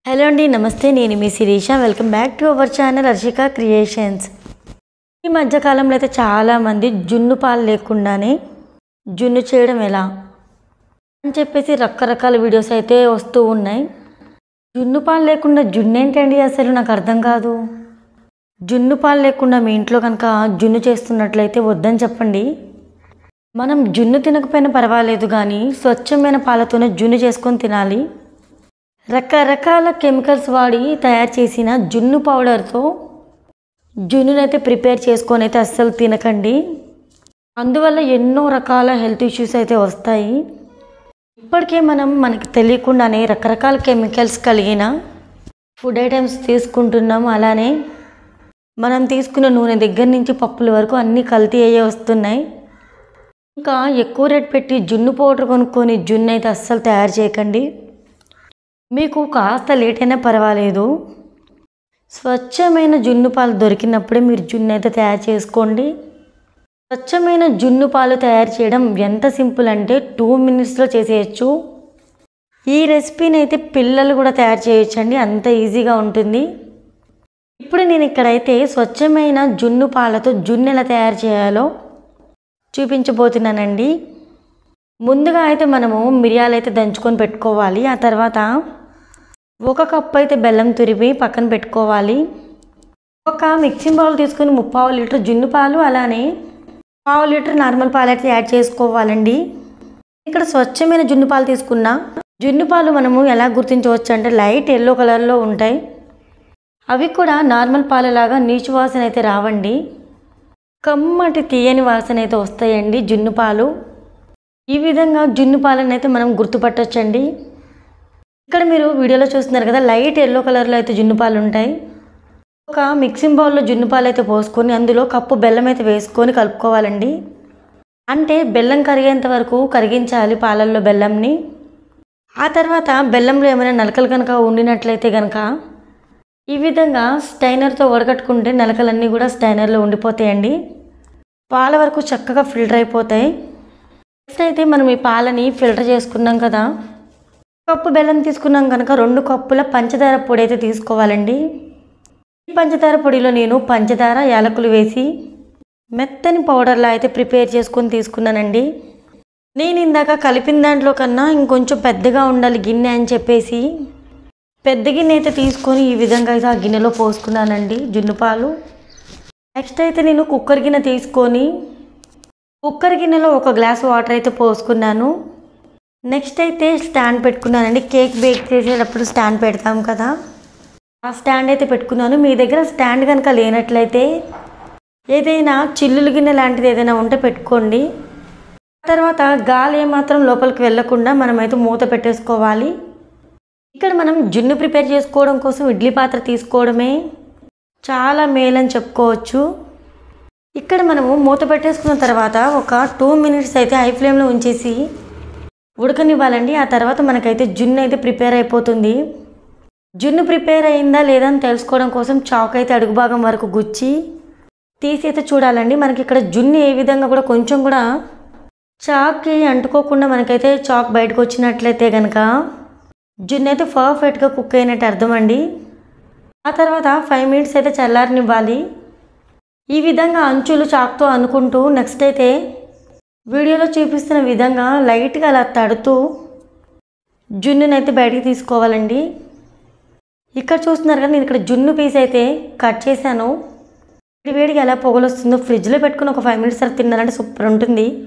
hello అండి నమస్తే నేను మీ Sirisha welcome back to our channel Harshika creations ఈ మధ్యకాలంలో అయితే చాలామంది జున్ను పాలు లేకుండానే జున్ను చేయడం ఎలా అని చెప్పేసి రకరకాల వీడియోస్ అయితే వస్తూ ఉన్నాయి జున్ను పాలు లేకుండా జున్ను ఏంటండి అసలు నాకు అర్థం కాదు జున్ను పాలు లేకుండా మీ ఇంట్లో కనుక జున్ను చేస్తున్నట్లయితే వద్దని చెప్పండి మనం జున్ను తినకపోయినా పర్వాలేదు కానీ స్వచ్ఛమైన పాలతోనే జున్ను చేసుకొని తినాలి రకరకాల కెమికల్స్ వాడి తయారు చేసిన జున్ను పౌడర్తో జున్నునైతే ప్రిపేర్ చేసుకొని అయితే అస్సలు తినకండి అందువల్ల ఎన్నో రకాల హెల్త్ ఇష్యూస్ అయితే వస్తాయి ఇప్పటికే మనం మనకి తెలియకుండానే రకరకాల కెమికల్స్ కలిగిన ఫుడ్ ఐటమ్స్ తీసుకుంటున్నాం అలానే మనం తీసుకున్న నూనె దగ్గర నుంచి పప్పుల వరకు అన్నీ కల్తీ అయ్యే వస్తున్నాయి ఇంకా ఎక్కువ రేట్ పెట్టి జున్ను పౌడర్ కొనుక్కొని జున్ను అయితే అస్సలు తయారు చేయకండి మీకు కాస్త లేట్ అయినా పర్వాలేదు స్వచ్ఛమైన జున్ను పాలు దొరికినప్పుడే మీరు జున్ను అయితే తయారు చేసుకోండి స్వచ్ఛమైన జున్ను పాలు తయారు చేయడం ఎంత సింపుల్ అంటే టూ మినిట్స్లో చేసేయచ్చు ఈ రెసిపీని అయితే పిల్లలు కూడా తయారు చేయొచ్చండి అంత ఈజీగా ఉంటుంది ఇప్పుడు నేను ఇక్కడైతే స్వచ్ఛమైన జున్ను పాలతో జున్ను ఎలా తయారు చేయాలో చూపించబోతున్నానండి ముందుగా అయితే మనము మిరియాలు అయితే దంచుకొని పెట్టుకోవాలి ఆ తర్వాత ఒక కప్పు అయితే బెల్లం తురిమి పక్కన పెట్టుకోవాలి ఒక మిక్సింగ్ బౌల్ తీసుకుని ముప్పావు లీటర్ జున్ను పాలు అలానే పావు లీటర్ నార్మల్ పాలు అయితే యాడ్ చేసుకోవాలండి ఇక్కడ స్వచ్ఛమైన జున్ను పాలు తీసుకున్నా జున్ను పాలు మనము ఎలా గుర్తించవచ్చు అంటే లైట్ ఎల్లో కలర్లో ఉంటాయి అవి కూడా నార్మల్ పాలలాగా నీచు వాసన అయితే రావండి కమ్మటి తీయని వాసన అయితే వస్తాయండి జున్ను పాలు ఈ విధంగా జున్ను పాలను అయితే మనం గుర్తుపట్టొచ్చండి ఇక్కడ మీరు వీడియోలో చూస్తున్నారు కదా లైట్ ఎల్లో కలర్లో అయితే జున్ను పాలు ఉంటాయి ఒక మిక్సింగ్ బౌల్లో జున్ను పాలు అయితే పోసుకొని అందులో కప్పు బెల్లం అయితే వేసుకొని కలుపుకోవాలండి అంటే బెల్లం కరిగేంత వరకు కరిగించాలి పాలల్లో బెల్లంని ఆ తర్వాత బెల్లంలో ఏమైనా నలకలు కనుక ఉండినట్లయితే కనుక ఈ విధంగా స్టైనర్తో వడగట్టుకుంటే నలకలన్నీ కూడా స్టైనర్లో ఉండిపోతాయండి పాల వరకు చక్కగా ఫిల్టర్ అయిపోతాయి నెక్స్ట్ అయితే మనం ఈ పాలని ఫిల్టర్ చేసుకున్నాం కదా కప్పు బెల్లం తీసుకున్నాం కనుక రెండు కప్పుల పంచదార పొడి అయితే తీసుకోవాలండి ఈ పంచదార పొడిలో నేను పంచదార యాలకులు వేసి మెత్తని పౌడర్లా అయితే ప్రిపేర్ చేసుకొని తీసుకున్నానండి నేను ఇందాక కలిపిన దాంట్లో కన్నా ఇంకొంచెం పెద్దగా ఉండాలి గిన్నె అని చెప్పేసి పెద్ద గిన్నె అయితే తీసుకొని ఈ విధంగా అయితే ఆ గిన్నెలో పోసుకున్నానండి జున్ను పాలు నెక్స్ట్ అయితే నేను కుక్కర్ గిన్నె తీసుకొని కుక్కర్ గిన్నెలో ఒక గ్లాస్ వాటర్ అయితే పోసుకున్నాను నెక్స్ట్ అయితే స్టాండ్ పెట్టుకున్నానండి కేక్ బేక్ చేసేటప్పుడు స్టాండ్ పెడతాం కదా ఆ స్టాండ్ అయితే పెట్టుకున్నాను మీ దగ్గర స్టాండ్ కనుక లేనట్లయితే ఏదైనా చిల్లులు గిన్నె లాంటిది ఏదైనా ఉంటే పెట్టుకోండి తర్వాత గాలి ఏమాత్రం లోపలికి వెళ్ళకుండా మనమైతే మూత పెట్టేసుకోవాలి ఇక్కడ మనం జున్ను ప్రిపేర్ చేసుకోవడం కోసం ఇడ్లీ పాత్ర తీసుకోవడమే చాలా మేలని చెప్పుకోవచ్చు ఇక్కడ మనము మూత పెట్టేసుకున్న తర్వాత ఒక టూ మినిట్స్ అయితే హై ఫ్లేమ్లో ఉంచేసి ఉడకనివ్వాలండి ఆ తర్వాత మనకైతే జున్ను అయితే ప్రిపేర్ అయిపోతుంది జున్ను ప్రిపేర్ అయిందా లేదా అని తెలుసుకోవడం కోసం చాక్ అయితే అడుగు భాగం వరకు గుచ్చి తీసి అయితే చూడాలండి మనకి ఇక్కడ జున్ను ఏ విధంగా కూడా కొంచెం కూడా చాక్కి అంటుకోకుండా మనకైతే చాక్ బయటకు వచ్చినట్లయితే కనుక జున్ను అయితే పర్ఫెక్ట్గా కుక్ అయినట్టు అర్థం అండి ఆ తర్వాత ఫైవ్ మినిట్స్ అయితే చల్లారనివ్వాలి ఈ విధంగా అంచులు చాక్తో అనుకుంటూ నెక్స్ట్ అయితే వీడియోలో చూపిస్తున్న విధంగా లైట్గా అలా తడుతూ జున్నునైతే బయటికి తీసుకోవాలండి ఇక్కడ చూస్తున్నారు కదా నేను ఇక్కడ జున్ను పీస్ అయితే కట్ చేశాను వేడి వేడిగా ఎలా పొగలొస్తుందో ఫ్రిడ్జ్లో పెట్టుకుని ఒక ఫైవ్ మినిట్స్ తర్వాత తిన్నారంటే సూపర్ ఉంటుంది